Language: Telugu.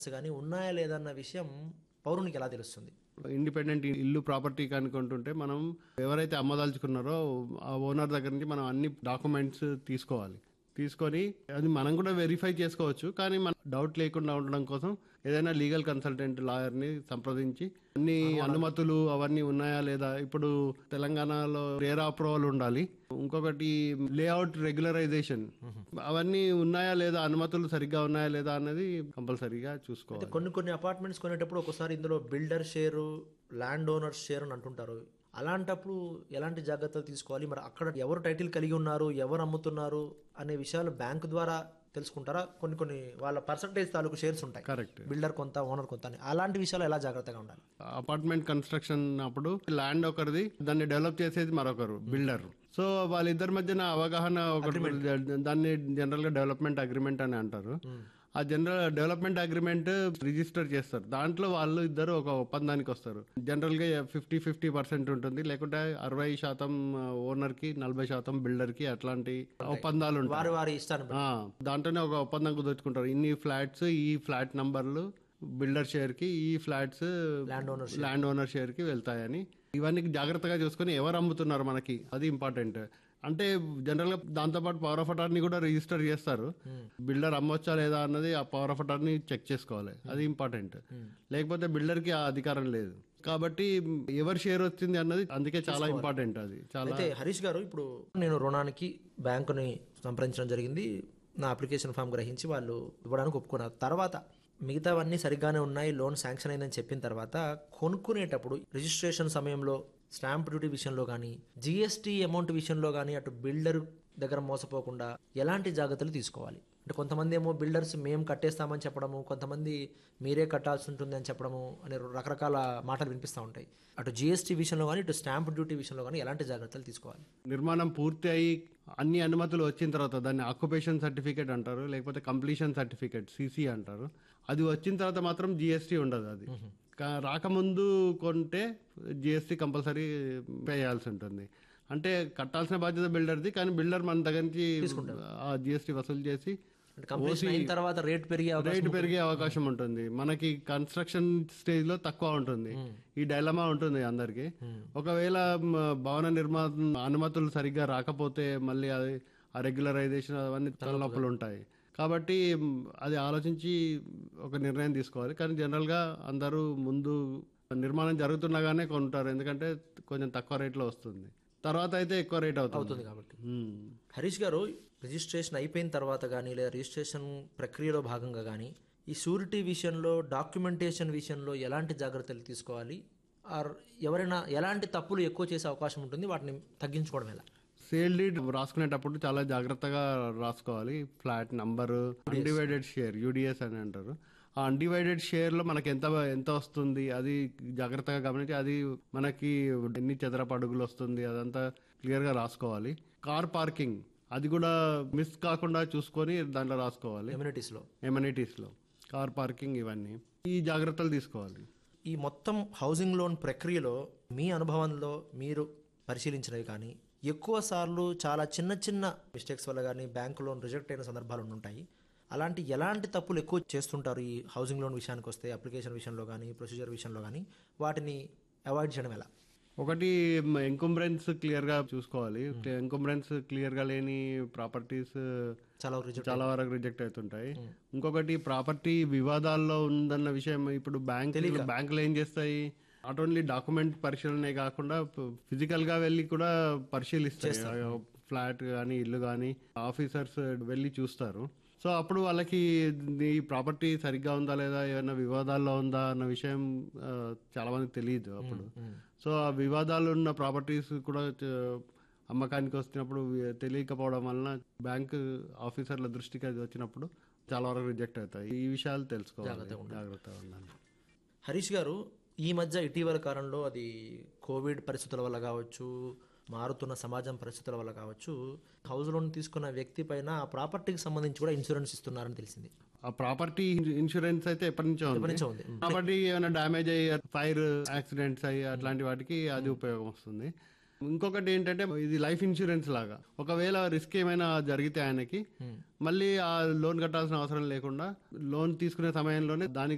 కానీ ఉన్నాయా లేదా అన్న విషయం పౌరునికి ఎలా తెలుస్తుంది ఇండిపెండెంట్ ఇల్లు ప్రాపర్టీ కనుకుంటుంటే మనం ఎవరైతే అమ్మదలుచుకున్నారో ఆ ఓనర్ దగ్గర నుంచి మనం అన్ని డాక్యుమెంట్స్ తీసుకోవాలి తీసుకొని అది మనం కూడా వెరిఫై చేసుకోవచ్చు కానీ మన డౌట్ లేకుండా ఉండడం కోసం ఏదైనా లీగల్ కన్సల్టెంట్ లాయర్ని సంప్రదించి అన్ని అనుమతులు అవన్నీ ఉన్నాయా లేదా ఇప్పుడు తెలంగాణలో రేరా అప్రూవల్ ఉండాలి ఇంకొకటి లేఅవుట్ రెగ్యులరైజేషన్ అవన్నీ ఉన్నాయా లేదా అనుమతులు సరిగ్గా ఉన్నాయా లేదా అన్నది కంపల్సరీగా చూసుకోవాలి కొన్ని కొన్ని అపార్ట్మెంట్స్ కొనేటప్పుడు ఒకసారి ఇందులో builder share land owner share అని అంటుంటారు అలాంటప్పుడు ఎలాంటి జాగ్రత్తలు తీసుకోవాలి మరి అక్కడ ఎవరు టైటిల్ కలిగి ఉన్నారు ఎవరు అమ్ముతున్నారు అనే విషయాలు బ్యాంకు ద్వారా తెలుసుకుంటారా కొన్ని కొన్ని వాళ్ళ పర్సంటేజ్ తాలూకు షేర్స్ ఉంటాయి కరెక్ట్ బిల్డర్ కొంత ఓనర్ కొంత అని అలాంటి విషయాలు ఎలా జాగ్రత్తగా ఉండాలి అపార్ట్మెంట్ కన్స్ట్రక్షన్ అప్పుడు ల్యాండ్ ఒకరిది దాన్ని డెవలప్ చేసేది మరొకరు బిల్డర్ సో వాళ్ళిద్దరి మధ్యన అవగాహన ఒకటి దాన్ని జనరల్ గా డెవలప్మెంట్ అగ్రిమెంట్ అని అంటారు ఆ జనరల్ డెవలప్మెంట్ అగ్రిమెంట్ రిజిస్టర్ చేస్తారు దాంట్లో వాళ్ళు ఇద్దరు ఒక ఒప్పందానికి వస్తారు జనరల్ గా ఫిఫ్టీ ఫిఫ్టీ పర్సెంట్ ఉంటుంది లేకుంటే అరవై శాతం ఓనర్ కి నలభై శాతం బిల్డర్ కి అట్లాంటి ఒప్పందాలు ఉంటాయి వారి వారి ఇష్టాన్ని బట్టి. ఆ, దాంట్లోనే ఒక ఒప్పందం కుదుర్చుకుంటారు ఇన్ని ఫ్లాట్స్ ఈ ఫ్లాట్ నంబర్లు బిల్డర్ షేర్ కి ఈ flats land owner land owner share కి వెళ్తాయని ఇవన్నీ జాగ్రత్తగా చూసుకొని ఎవరు అమ్ముతున్నారు మనకి అది ఇంపార్టెంట్ అంటే జనరల్ గా దాంతో పాటు పవర్ ఆఫ్ అటార్నీ కూడా రిజిస్టర్ చేస్తారు బిల్డర్ అమ్మొచ్చా లేదా అన్నది ఆ పవర్ ఆఫ్ అటార్నీ చెక్ చేసుకోవాలి అది ఇంపార్టెంట్ లేకపోతే బిల్డర్ కి ఆ అధికారం లేదు కాబట్టి ఎవరి షేర్ వచ్చింది అన్నది అందుకే చాలా ఇంపార్టెంట్ అది చాలా అయితే హరీష్ గారు ఇప్పుడు నేను రుణానికి బ్యాంకుని సంప్రదించడం జరిగింది నా అప్లికేషన్ ఫామ్ గ్రహించి వాళ్ళు ఇవ్వడానికి ఒప్పుకున్నారు తర్వాత మిగతావన్నీ సరిగ్గానే ఉన్నాయి లోన్ శాంక్షన్ అయిందని చెప్పిన తర్వాత కొనుక్కునేటప్పుడు రిజిస్ట్రేషన్ సమయంలో స్టాంప్ డ్యూటీ విషయంలో కానీ జిఎస్టీ అమౌంట్ విషయంలో కానీ అటు బిల్డర్ దగ్గర మోసపోకుండా ఎలాంటి జాగ్రత్తలు తీసుకోవాలి అంటే కొంతమంది ఏమో బిల్డర్స్ మేము కట్టేస్తామని చెప్పడము కొంతమంది మీరే కట్టాల్సి ఉంటుంది అని చెప్పడము అనే రకరకాల మాటలు వినిపిస్తూ ఉంటాయి అటు జిఎస్టీ విషయంలో కానీ ఇటు స్టాంప్ డ్యూటీ విషయంలో కానీ ఎలాంటి జాగ్రత్తలు తీసుకోవాలి నిర్మాణం పూర్తి అయ్యి అన్ని అనుమతులు వచ్చిన తర్వాత దాన్ని ఆక్యుపేషన్ సర్టిఫికేట్ అంటారు లేకపోతే కంప్లీషన్ సర్టిఫికేట్ సిసి అంటారు అది వచ్చిన తర్వాత మాత్రం జిఎస్టీ ఉండదు అది కా- రాకముందు కొంటే జిఎస్టీ కంపల్సరీ పే చేయాల్సి ఉంటుంది అంటే కట్టాల్సిన బాధ్యత బిల్డర్ది కానీ బిల్డర్ మన దగ్గర నుంచి ఆ జిఎస్టీ వసూలు చేసి అంటే కంప్లీషన్ అయిన తర్వాత రేట్ పెరిగే అవకాశం రేటు పెరిగే అవకాశం ఉంటుంది మనకి కన్స్ట్రక్షన్ స్టేజ్ లో తక్కువ ఉంటుంది ఈ డైలమా ఉంటుంది అందరికి ఒకవేళ మ, భవన నిర్మాణ అనుమతులు సరిగ్గా రాకపోతే మళ్ళీ అది ఆ రెగ్యులరైజేషన్ అవన్నీ తలనొప్పులు ఉంటాయి కాబట్టి మ్, అది ఆలోచించి ఒక నిర్ణయం తీసుకోవాలి కానీ జనరల్ గా అందరూ ముందు నిర్మాణం జరుగుతుండగానే కొంటారు ఎందుకంటే కొంచెం తక్కువ రేట్లో వస్తుంది తర్వాత అయితే ఎక్కువ రేట్ అవుతుంది అవుతుంది కాబట్టి మ్. హరీష్ గారు రిజిస్ట్రేషన్ అయిపోయిన తర్వాత కానీ లేదా రిజిస్ట్రేషన్ ప్రక్రియలో భాగంగా కానీ ఈ షూరిటీ విషయంలో డాక్యుమెంటేషన్ విషయంలో ఎలాంటి జాగ్రత్తలు తీసుకోవాలి ఆర్ ఎవరైనా ఎలాంటి తప్పులు ఎక్కువ చేసే అవకాశం ఉంటుంది వాటిని తగ్గించుకోవడం ఎలా సేల్ డీడ్ రాసుకునేటప్పుడు చాలా జాగ్రత్తగా రాసుకోవాలి flat number undivided share UDS అని అంటారు ఆ అన్డివైడెడ్ షేర్ లో మనకి ఎంత ఎంత వస్తుంది అది జాగ్రత్తగా గమనించి అది మనకి ఎన్ని చదరపు అడుగులు వస్తుంది అదంతా క్లియర్ గా రాసుకోవాలి కార్ పార్కింగ్ అది కూడా మిస్ కాకుండా చూసుకొని దాంట్లో రాసుకోవాలి కమ్యూనిటీస్లో ఎమ్యూనిటీస్ లో కార్ పార్కింగ్ ఇవన్నీ ఈ జాగ్రత్తలు తీసుకోవాలి ఈ మొత్తం హౌసింగ్ లోన్ ప్రక్రియలో మీ అనుభవంలో మీరు పరిశీలించినవి కానీ ఎక్కువ సార్లు చాలా చిన్న చిన్న మిస్టేక్స్ వల్ల కానీ బ్యాంక్ లోన్ రిజెక్ట్ అయిన సందర్భాలు ఉంటాయి అలాంటి ఎలాంటి తప్పులు ఎక్కువ చేస్తుంటారు ఈ హౌసింగ్ లోన్ విషయానికి వస్తే అప్లికేషన్ విషయంలో కానీ ప్రొసీజర్ విషయంలో కానీ వాటిని అవాయిడ్ చేయడం ఎలా ఒకటి ఎంకుంబ్రెన్స్ క్లియర్ గా చూసుకోవాలి ఎంకుంబ్రెన్స్ క్లియర్ గా లేని ప్రాపర్టీస్ చాలా రిజెక్ట్ చాలా వరకు రిజెక్ట్ అవుతుంటాయి ఇంకొకటి ప్రాపర్టీ వివాదాల్లో ఉందన్న విషయం ఇప్పుడు బ్యాంక్ బ్యాంకులు ఏం చేస్తాయి నాట్ ఓన్లీ డాక్యుమెంట్ పరిశీలనే కాకుండా ఫిజికల్ గా వెళ్ళి కూడా పరిశీలిస్తాయి ఫ్లాట్ కానీ ఇల్లు కానీ ఆఫీసర్స్ వెళ్ళి చూస్తారు సో అప్పుడు వాళ్ళకి ఈ ప్రాపర్టీ సరిగ్గా ఉందా లేదా ఏమైనా వివాదాల్లో ఉందా అన్న విషయం ఆ, చాలా మందికి తెలియదు అప్పుడు సో ఆ వివాదాలు ఉన్న ప్రాపర్టీస్ కూడా చ- అమ్మకానికి వచ్చినప్పుడు వి- తెలియకపోవడం వలన బ్యాంక్ ఆఫీసర్ల దృష్టికి అది వచ్చినప్పుడు చాలా వరకు రిజెక్ట్ అవుతాయి ఈ విషయాలు తెలుసుకోవాలి జాగ్రత్తగా ఉండాలి హరీష్ గారు ఈ మధ్య ఇటీవల కాలంలో అది కోవిడ్ పరిస్థితుల వల్ల కావచ్చు మారుతున్న సమాజం పరిస్థితుల వల్ల కావచ్చు హౌస్ లోన్ తీసుకున్న వ్యక్తి పైన ఆ ప్రాపర్టీకి సంబంధించి కూడా ఇన్సూరెన్స్ ఇస్తున్నారని తెలిసింది ఆ ప్రాపర్టీ ఇన్సూరెన్స్ అయితే ఎప్పటి నుంచో ఉంది నుంచో ఉంది. ప్రాపర్టీ ఏమైనా డ్యామేజ్ అయ్యి ఫైర్ యాక్సిడెంట్స్ అయ్యి అట్లాంటి వాటికి అది ఉపయోగం వస్తుంది ఇంకొకటి ఏంటంటే ఇది లైఫ్ ఇన్సూరెన్స్ లాగా ఒకవేళ రిస్క్ ఏమైనా జరిగితే ఆయనకి మళ్ళీ ఆ లోన్ కట్టాల్సిన అవసరం లేకుండా లోన్ తీసుకునే సమయంలోనే దానికి